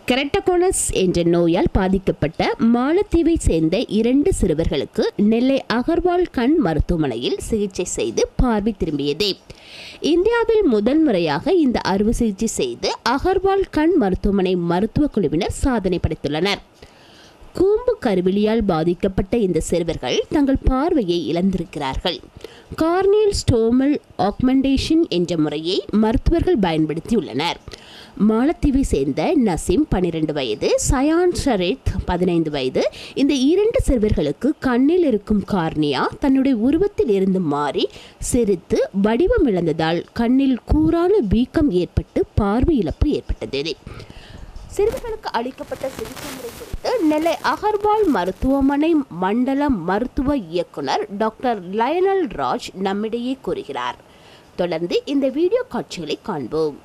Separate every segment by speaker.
Speaker 1: கெரட்டகோனஸ் என்ற நோயால் பாதிக்கப்பட்ட மாலத்தீவை சேர்ந்த இரண்டு சிறுவர்களுக்கு நெல்லை அகர்வால் கண் மருத்துவமனையில் சிகிச்சை செய்து பார்வை திரும்பியது இந்தியாவில் முதல் முறையாக இந்த அறுவை சிகிச்சை செய்து அகர்வால் கண் மருத்துவமனை மருத்துவ குழுவினர் சாதனை படைத்துள்ளனர் கூம்பு கருவிலியால் பாதிக்கப்பட்ட இந்த சிறுவர்கள் தங்கள் பார்வையை இழந்திருக்கிறார்கள் கார்னியல் ஸ்டோமல் ஆக்மெண்டேஷன் என்ற முறையை மருத்துவர்கள் பயன்படுத்தியுள்ளனர் மாலத்தீவை சேர்ந்த நசீம் பன்னிரண்டு வயது சயான் ஷரீத் பதினைந்து வயது இந்த இரண்டு சிறுவர்களுக்கு கண்ணில் இருக்கும் கார்னியா தன்னுடைய உருவத்தில் இருந்து மாறி சிரித்து வடிவம் இழந்ததால் கண்ணில் கூரான வீக்கம் ஏற்பட்டு பார்வை இழப்பு ஏற்பட்டது சிறுவர்களுக்கு அளிக்கப்பட்ட சிகிச்சை முறை குறித்து நெல்லை அகர்வால் மருத்துவமனை மண்டல மருத்துவ இயக்குனர் டாக்டர் லயனல் ராஜ் நம்மிடையே கூறுகிறார் தொடர்ந்து இந்த வீடியோ காட்சிகளை காண்போம்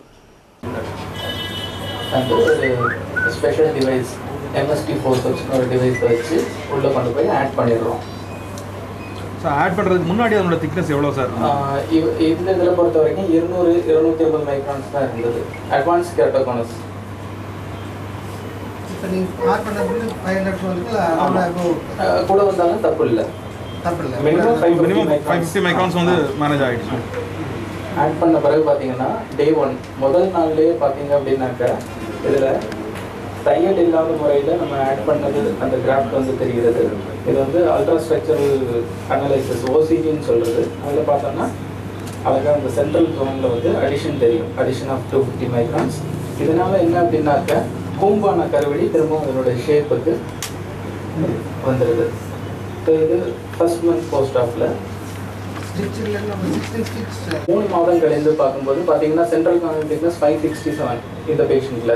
Speaker 2: வந்து ஒரு ஸ்பெஷல் டிவைஸ் எம்எஸ்டி ஃபோர் வச்சுன்னு ஒரு டிவைஸ் வச்சு உள்ளே கொண்டு போய் ஆட் பண்ணிடுறோம்
Speaker 3: ஸோ ஆட் பண்ணுறதுக்கு முன்னாடி அதனோட திக்னஸ் எவ்வளோ சார்
Speaker 2: ஆஹ் இவ்- இந்த இதில் பொறுத்த வரைக்கும் இருநூறு இருநூத்தி ஐம்பது மைக்ரான்ஸ் தான் இருந்தது அட்வான்ஸ் கேட்டோகோனஸ்
Speaker 4: இப்போ நீங்கள் ஆட் பண்ணது ஃபைவ் ஹண்ட்ரட் வருது அதோட இப்போ
Speaker 2: கூட வந்தாலும் தப்பு இல்லை
Speaker 4: தப்பு இல்லை
Speaker 2: minimum five
Speaker 3: minimum five fifty microns வந்து மேனேஜ் ஆகிடுச்சு
Speaker 2: ஆட் பண்ண பிறகு பார்த்தீங்கன்னா டே ஒன் முதல் நாள்லேயே பார்த்தீங்க அப்படின்னாக்கா இதில் தையல் இல்லாத முறையில் நம்ம ஆட் பண்ணது அந்த கிராஃப்ட் வந்து தெரிகிறது இது வந்து அல்ட்ரா ஸ்ட்ரக்சரல் அனலைசிஸ் ஓசிடின்னு சொல்கிறது அதில் பார்த்தோம்னா அழகாக அந்த சென்ட்ரல் ஜோனில் வந்து அடிஷன் தெரியும் addition of two fifty microns இதனால் என்ன அப்படின்னாக்கா கூம்பான கருவடி திரும்பவும் அதனுடைய ஷேப்புக்கு வந்துடுது ஸோ இது ஃபர்ஸ்ட் மந்த் போஸ்ட் ஆஃபில்
Speaker 4: ஸ்டிச்சில் நம்ம சிக்ஸ்டீன் ஸ்டிச்
Speaker 2: மூணு மாதம் கழிந்து பார்க்கும்போது பார்த்தீங்கன்னா central corner thickness five sixty seven இந்த பேஷண்ட்டில்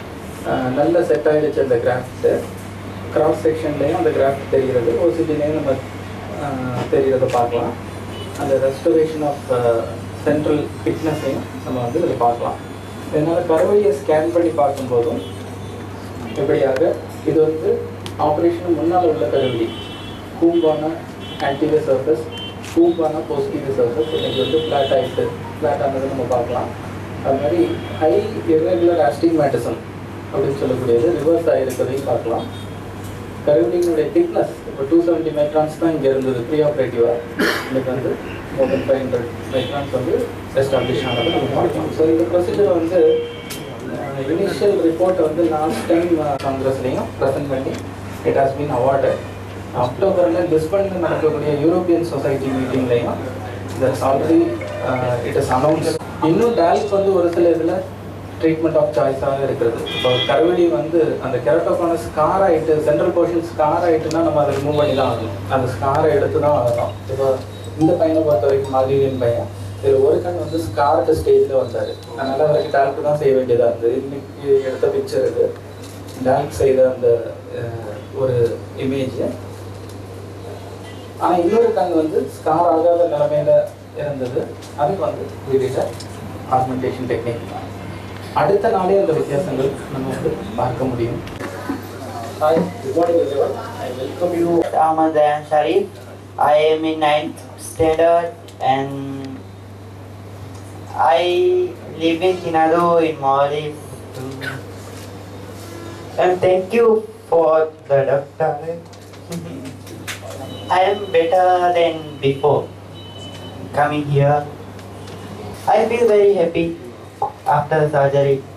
Speaker 2: நல்ல செட் ஆகிடுச்சு அந்த கிராஃப்ட்டு கிராஸ் செக்ஷன்லேயும் அந்த கிராஃப்ட் தெரிகிறது ஓசிடிலையும் நம்ம ஆஹ், தெரிகிறத பார்க்கலாம் அந்த ரெஸ்டரேஷன் ஆஃப் சென்ட்ரல் ஃபிட்னஸையும் நம்ம வந்து இதில் பார்க்கலாம் இதனால் கருவழியை ஸ்கேன் பண்ணி பார்க்கும்போதும் இப்படியாக இது வந்து ஆப்ரேஷன் முன்னால் உள்ள கருவழி கூம்பான ஆன்டிவியர் சர்ஃபஸ் கூம்பான போஸ்டிவியர் சர்ஃபஸ் இன்னைக்கு வந்து ஃப்ளாட் ஆகிட்டு ஃப்ளாட் ஆனது நம்ம பார்க்கலாம் அது மாதிரி ஹை இர்ரெகுலர் ஆஸ்டிக்மேட்டிசம் அப்படின்னு சொல்லக்கூடியது ரிவர்ஸ் ஆகிருக்கிறதையும் பார்க்கலாம் கருவழியினுடைய திக்னஸ் இப்போ டூ செவன்ட்டி மைக்ரான்ஸ் தான் இங்கே இருந்தது ப்ரீ ஆப்ரேட்டிவாக இன்னைக்கு வந்து more then five hundred microns வந்து எஸ்டாப்ளிஷ் ஆனதை நம்ம பார்க்கலாம் ஸோ இந்த ப்ரொசீஜர் வந்து இனிஷியல் ரிப்போர்ட் வந்து லாஸ்ட் டைம் காங்கிரஸ்லையும் ப்ரெசென்ட் பண்ணி இட் ஹாஸ் பீன் அவார்டட் அக்டோபரில் லிஸ்பனில் நடக்கக்கூடிய யூரோப்பியன் சொசைட்டி மீட்டிங்லையும் that's already it is announce இன்னும் டேல்க் வந்து ஒரு சில இதில் ட்ரீட்மெண்ட் ஆஃப் சாய்ஸாக இருக்கிறது இப்போ கருவடி வந்து அந்த கெரட்டோகான ஸ்கார் ஆகிட்டு சென்ட்ரல் போர்ஷன் ஸ்கார் ஆகிட்டுனா நம்ம அதை ரிமூவ் பண்ணி தான் ஆகணும் அந்த ஸ்காரை எடுத்து தான் ஆகணும் இப்போ இந்த பையனை பொறுத்த வரைக்கும் மாதிரியின் பையன் இதில் ஒரு கண் வந்து ஸ்கார்டு ஸ்டேஜில் வந்தார் அதனால் அவருக்கு டால்க் தான் செய்ய வேண்டியதாக இருந்தது இன்னைக்கு எடுத்த பிக்சர் இது டால்க் செய்த அந்த அஹ், ஒரு இமேஜ் ஆனால் இன்னொரு கண் வந்து ஸ்கார் ஆகாத நிலைமையில இருந்தது அதுக்கு வந்து விதிட்ட ஆக்மெண்டேஷன் டெக்னிக் அடுத்த நாளே அந்த வித்தியாசங்கள் நம்ம வந்து பார்க்க முடியும் hi good morning everyone I welcome you
Speaker 5: Ahmad and Sharif. I am in ninth standard and I live in Tinado in Maldives. And thank you for the doctor. I am better than before coming here. I feel very happy after surgery.